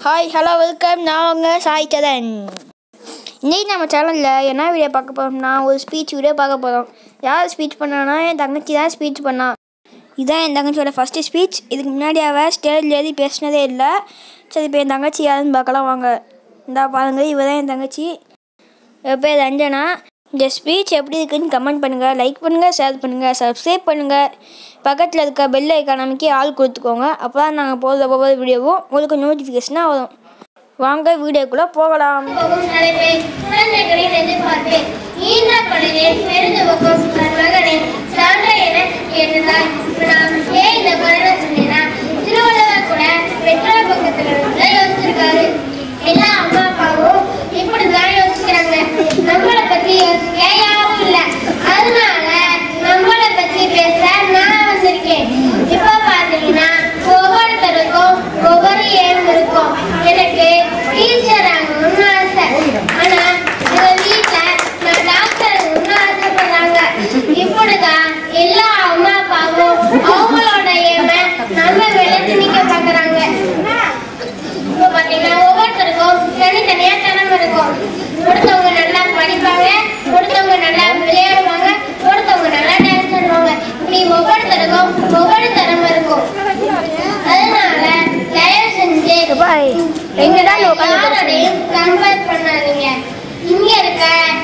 hi hello welcome நான் உங்கள் சாய் சதன் இன்னைக்கு நம்ம சேனலில் என்ன வீடியோ பார்க்க போகிறோம்னா ஒரு ஸ்பீச் வீடியோ பார்க்க போகிறோம் யார் ஸ்பீச் பண்ணானா என் தங்கச்சி தான் ஸ்பீச் பண்ணா இதுதான் என் தங்கச்சியோட ஃபஸ்ட்டு ஸ்பீச் இதுக்கு முன்னாடி அவள் ஸ்டேஜில் ஏறி பேசினதே இல்லை சரி இப்போ என் தங்கச்சி யாருன்னு பார்க்கலாம் வாங்க இந்தா பாருங்க இவ தான் என் தங்கச்சி இவ பேர் ரஞ்சனா இந்த ஸ்பீச் எப்படி இருக்குன்னு கமெண்ட் பண்ணுங்கள் லைக் பண்ணுங்கள் ஷேர் பண்ணுங்கள் சப்ஸ்கிரைப் பண்ணுங்கள் பக்கத்தில் இருக்க பெல் ஐக்கான் அமைக்கி ஆள் கொடுத்துக்கோங்க அப்போ தான் நாங்கள் போடுற ஒவ்வொரு வீடியோவும் உங்களுக்கு நோட்டிஃபிகேஷனாக வரும் வாங்க வீடியோக்குள்ளே போகலாம் போகும் தலைப்பை குழந்தைகளின் எதிர்பார்ப்பு ஈன்ற பொழுதே பெருந்துவக்கும் தன் மகனை சான்ற என கேட்டதால் நாம் ஏன் இந்த குரலை சொன்னேன்னா திருவள்ளுவர் கூட பெற்றோர் பக்கத்துல இருந்து யோசிச்சிருக்காரு எல்லா அம்மா அப்பாவும் இப்படிதான் யோசிக்கிறாங்க நம்மளை பத்தி யோசிக்க யாரும் இல்ல அதனால நம்மளை பத்தி பேச நான் வந்திருக்கேன் இப்ப பாத்தீங்கன்னா ஒவ்வொருத்தருக்கும் ஒவ்வொரு ஏம் இருக்கும் எனக்கு டீச்சர் ஆகணும்னு ஆசை ஆனா எங்க வீட்ல நான் டாக்டர் ஆகணும்னு ஆசைப்படுறாங்க இப்படிதான் எல்லா அம்மா அப்பாவும் அவங்களோட ஏம நம்ம விளைச்சு நிக்க பாக்குறாங்க இப்ப பாத்தீங்கன்னா ஒவ்வொருத்தருக்கும் தனித்தனியா திறமை இருக்கும் ஒருத்தவங்க நல்லா படிப்பாங்க ஒருத்தவங்க நல்லா விளையாடுவாங்க ஒருத்தவங்க நல்லா டான்ஸ் ஆடுவாங்க இப்படி ஒவ்வொருத்தருக்கும் ஒவ்வொரு திறமை இருக்கும் அதனால தயவு செஞ்சு பாய் எங்கடா நீ உட்காந்து யாரோடையும் கம்பேர் பண்ணாதீங்க இங்க இருக்க